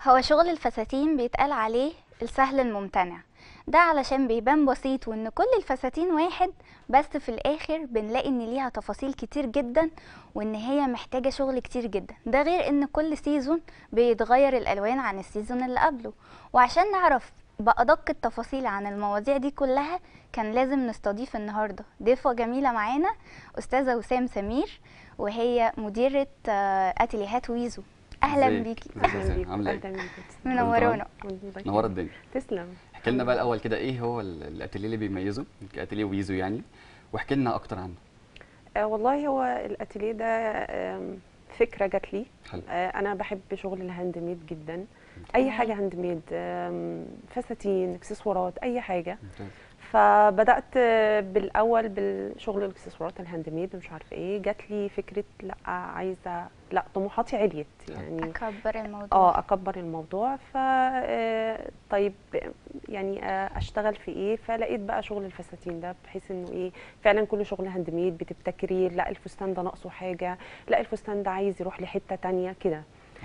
هو شغل الفساتين بيتقال عليه السهل الممتنع ده علشان بيبان بسيط وان كل الفساتين واحد بس في الاخر بنلاقي ان ليها تفاصيل كتير جدا وان هي محتاجة شغل كتير جدا ده غير ان كل سيزون بيتغير الالوان عن السيزون اللي قبله وعشان نعرف بأدق التفاصيل عن المواضيع دي كلها كان لازم نستضيف النهارده ضيفة جميلة معانا أستاذة وسام سمير وهي مديرة آه، أتيليهات ويزو أهلا ازيك؟ بيكي ازيك يا وسام؟ عامله ايه؟ اهلا بيك منورونا نورت الدنيا تسلم احكي لنا بقى الاول كده ايه هو ال- الاتيليه اللي بيميزه اتيليه ويزو يعني واحكي لنا اكتر عنه آه والله هو الاتيليه ده آم، فكره جات لي حلو آه انا بحب شغل الهاند ميد جدا اي حاجه هاند ميد آم، فساتين اكسسوارات اي حاجه ممتاز فبدات آه، بالاول بالشغل الاكسسوارات الهاند ميد ومش عارفه ايه جات لي فكره لا عايزه لا طموحاتي عليت يعني أكبر الموضوع اه اكبر الموضوع ف آه، طيب يعني آه، اشتغل في ايه فلقيت بقى شغل الفساتين ده بحيث انه ايه فعلا كل شغل هاند ميد بتبتكري لا الفستان ده ناقصه حاجه لا الفستان ده عايز يروح لحته تانية كده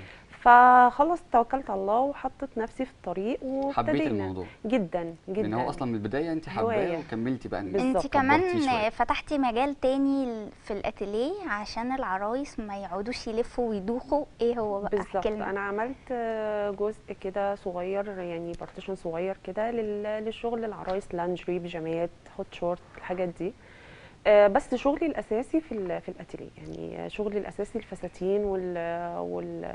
فخلص توكلت على الله وحطيت نفسي في الطريق وابتدينا حبيت الموضوع جدا جدا يعني هو اصلا من البدايه انت حباه هواية. وكملتي بقى إن بالظبط. انت كمان كبرتيه شوية. فتحتي مجال تاني ل- في الاتيليه عشان العرايس ما يقعدوش يلفوا ويدوخوا ايه هو بقى بالظبط احكي لنا انا عملت آه، جزء كده صغير يعني بارتيشن صغير كده لل- للشغل العرايس لانجري بيجامات هوت شورت الحاجات دي آه، بس شغلي الاساسي في ال- في الاتيليه يعني آه، شغلي الاساسي الفساتين وال وال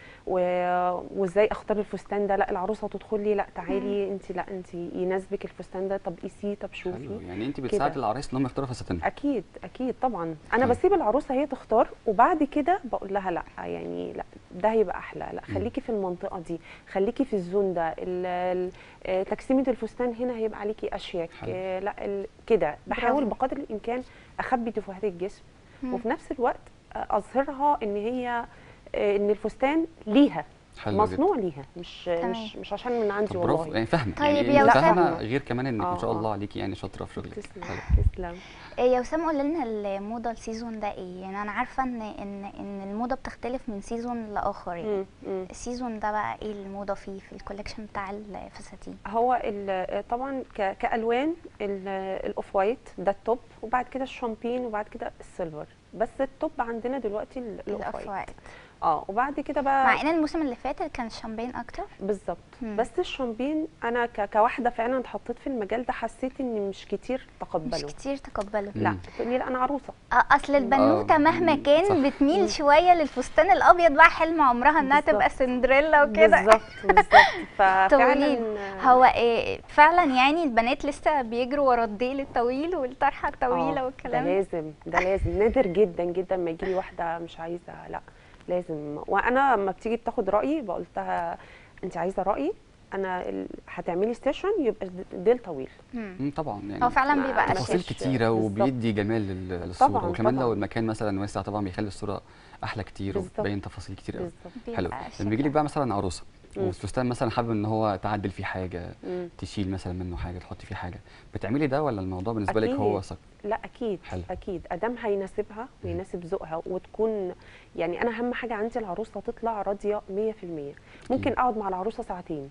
و- وازاي اختار الفستان ده لا العروسه تدخل لي لا تعالي انت لا انت يناسبك الفستان ده طب قيسيه طب حلو شوفي يعني انت بتساعدي كده. العرايس ان هم يختاروا فساتين اكيد اكيد طبعا انا حلو. بسيب العروسه هي تختار وبعد كده بقول لها لا يعني لا ده هيبقى احلى لا خليكي في المنطقه دي خليكي في الزون ده ال- ال- آه، تجسيمه الفستان هنا هيبقى عليكي اشيك حلو. آه، لا ال- كده بحاول برافو. بقدر الامكان اخبي تفاهات الجسم مم. وفي نفس الوقت آه، اظهرها ان هي آه، ان الفستان ليها حلو مصنوع ليها مش تمام. مش مش عشان من عندي طب برافو والله يعني فاهمه طيب يعني يا انت وسام. فاهمه غير كمان انك ما آه، شاء آه. الله عليكي يعني شاطره في شغلك تسلم حلو. تسلم إيه يا وسام قول لنا الموضه السيزون ده ايه يعني انا عارفه ان ان ان الموضه بتختلف من سيزون لاخر يعني مم، مم. السيزون ده بقى ايه الموضه فيه في الكوليكشن بتاع الفساتين هو ال- طبعا ك- كالوان ال- الاوف وايت ده التوب وبعد كده الشامبين وبعد كده السيلفر بس التوب عندنا دلوقتي ال- الاوف الاوف وايت وايت اه وبعد كده بقى مع ان الموسم اللي فات كان الشامبين اكتر بالظبط مم. بس الشامبين انا ك- كواحده فعلا اتحطيت في المجال ده حسيت ان مش كتير مش تقبلوا كتير تقبلوا مم. لا تقول لي لا انا عروسه آه، اصل البنوته آه، مهما مم، كان صح. بتميل شويه للفستان الابيض بقى حلم عمرها انها بالظبط. تبقى سندريلا وكده بالظبط بالظبط طويلين ففعلا هو إيه فعلا يعني البنات لسه بيجروا ورا الديل الطويل والطرحه الطويله آه، والكلام ده ده لازم ده لازم نادر جدا جدا ما يجي لي واحده مش عايزه لا لازم وانا لما بتيجي بتاخد رايي بقول لها انت عايزه رايي انا ال- هتعملي ستيشن يبقى ديل طويل مم. مم، طبعا يعني هو فعلا ما- بيبقى ما تفاصيل اشيك فيش- كتيره بالظبط. وبيدي جمال لل- للصوره طبعاً، وكمان لو طبعاً. المكان مثلا واسع طبعا بيخلي الصوره احلى كتير بالظبط. وبين تفاصيل كتير قوي بالظبط حلو بيبقى شيك لما بيجي لك بقى مثلا عروسه مم. والفستان مثلا حابب ان هو تعدل فيه حاجه مم. تشيل مثلا منه حاجه تحطي فيه حاجه بتعملي ده ولا الموضوع بالنسبه لك أكيد. هو صك لا اكيد حلو. اكيد ادام هيناسبها ويناسب ذوقها وتكون يعني انا اهم حاجه عندي العروسه تطلع راضيه 100% ممكن اقعد مع العروسه ساعتين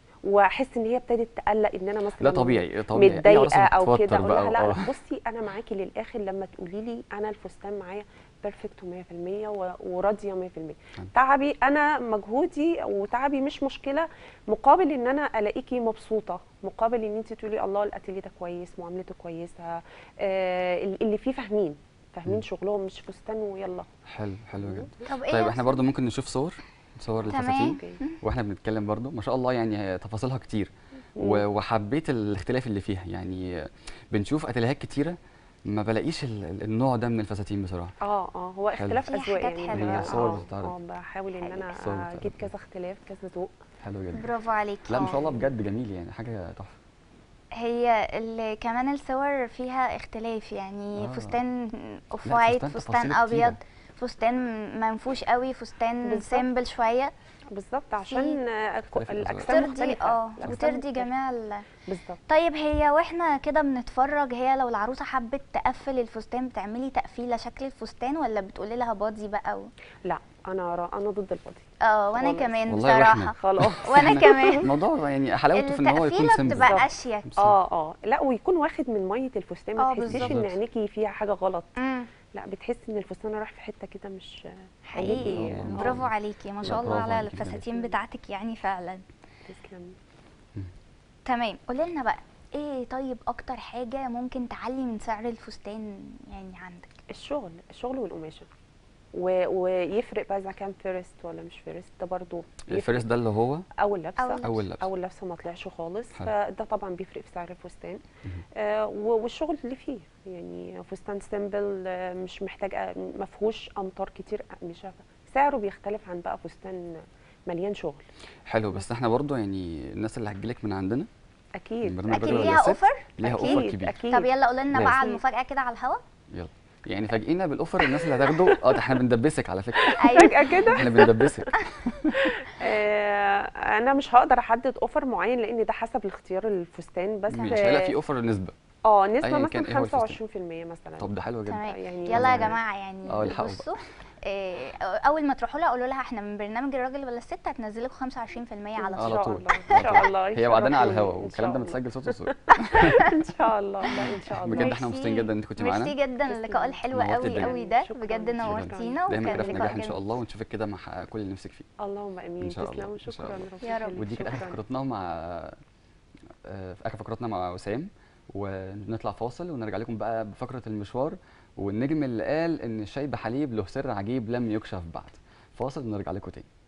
واحس ان هي ابتدت تقلق ان انا مثلا لا طبيعي طبيعي أي عروسة متضايقه او بتتوتر كده اقول بقى لها لا و- لا بصي انا معاكي للاخر لما تقولي لي انا الفستان معايا بيرفكت 100% و- وراضيه 100% تعبي انا مجهودي وتعبي مش مشكله مقابل ان انا الاقيكي مبسوطه مقابل ان انت تقولي الله الاتيليه ده كويس معاملته كويسه آه اللي فيه فاهمين مم. فاهمين شغلهم مش فستان ويلا حلو حلو جدا طب ايه طيب يا احنا برضو ممكن نشوف صور صور تمام. الفساتين اوكي واحنا بنتكلم برضو ما شاء الله يعني هي تفاصيلها كتير و- وحبيت الاختلاف اللي فيها يعني بنشوف اتليهات كتيره ما بلاقيش ال- ال- النوع ده من الفساتين بصراحه اه اه هو حلو. اختلاف في اذواق حاجات يعني حلوة. ب- هي صور آه، بتتعرض. اه بحاول ان انا صور بتتعرض. اجيب كذا اختلاف كذا ذوق حلو جدا برافو عليك لا ما آه. شاء الله بجد جميل يعني حاجه تحفه هي ال- كمان الصور فيها اختلاف يعني آه. فستان اوف لا، وايت فستان فستان تفاصيله كتيرة. ابيض فستان منفوش قوي فستان بالظبط. سيمبل شويه بالظبط عشان آه، اختلاف الاجسام ترضي مختلفه اه الأجسام وترضي مختلفة. جميع ال... بالظبط طيب هي واحنا كده بنتفرج هي لو العروسه حبت تقفل الفستان بتعملي تقفيله شكل الفستان ولا بتقولي لها بادي بقى و... لا انا را- انا ضد البادي اه وانا خالص. كمان والله وإحنا. بصراحه خلاص وانا كمان الموضوع يعني حلاوته في ان هو يكون التقفيله سيمبل بتبقى بالظبط. اشيك اه اه لا ويكون واخد من ميه الفستان آه، ما تحسيش بالظبط. ان عينيكي فيها حاجه غلط امم لا بتحسي ان الفستان رايح في حته كده مش حقيقي آه، عينيكي- آه. برافو عليكي ما شاء لا، الله برافو على عليكي بجد. الفساتين بتاعتك يعني فعلا تسلم تمام قولي لنا بقى ايه طيب اكتر حاجه ممكن تعلي من سعر الفستان يعني عندك الشغل الشغل والقماشه و... ويفرق بقى اذا كان فيرست ولا مش فيرست ده برضو بيفرق. الفارس ده اللي هو اول لبسه أول لبسة. اول لبسه اول لبسه ما طلعش خالص حلو. فده طبعا بيفرق في سعر الفستان آه و- والشغل اللي فيه يعني فستان سيمبل آه مش محتاج آه، ما فيهوش امطار كتير آه، مش عارفة. سعره بيختلف عن بقى فستان مليان شغل حلو بس احنا برضو يعني الناس اللي هتجيلك من عندنا اكيد برنامج اكيد راجل ولا ليها ست اوفر ليها اكيد اوفر كبير اكيد طب يلا قولي لنا بقى لازم. على المفاجاه كده على الهوا يلا يعني فاجئينا بالاوفر الناس اللي هتاخده اه ده احنا بندبسك على فكره ايوه فجاه كده احنا بندبسك آه انا مش هقدر احدد اوفر معين لان ده حسب الاختيار الفستان بس مش هيبقى في اوفر نسبه اه نسبه أياً كان إيه هو مثلا الفستان. 25% مثلا طب ده حلو جدا تمام يعني يلا يا والله. جماعه يعني اه، الحقوا بقى. بصوا إيه، اول ما تروحوا لها قولوا لها احنا من برنامج الراجل ولا الست هتنزلكم 25% على ان طول على شاء طول. الله ان شاء الله هي وعدنا على يشرفوني. الهوا إن والكلام ده شاء الله. متسجل صوت وصوره ان شاء الله لا ان شاء الله بجد احنا ميرسي. مبسوطين جدا ان انت كنتي معانا ميرسي جدا تسلم. اللقاء الحلو نورتي قوي الدنيا. قوي ده شكراً. بجد شكراً. نورتينا دايما وكان كده في لقاء نجاح ان شاء جميل الله ونشوفك كده مع كل اللي نفسك فيه اللهم امين إن شاء الله. تسلموا إن شاء شكرا الله. ربنا يا رب. يخليك. ودي كانت اخر شكراً. فقرتنا مع آه، في اخر فقرتنا مع وسام ونطلع فاصل ونرجع لكم بقى بفقره المشوار والنجم اللي قال ان الشاي بحليب له سر عجيب لم يكشف بعد فاصل ونرجع لكم تاني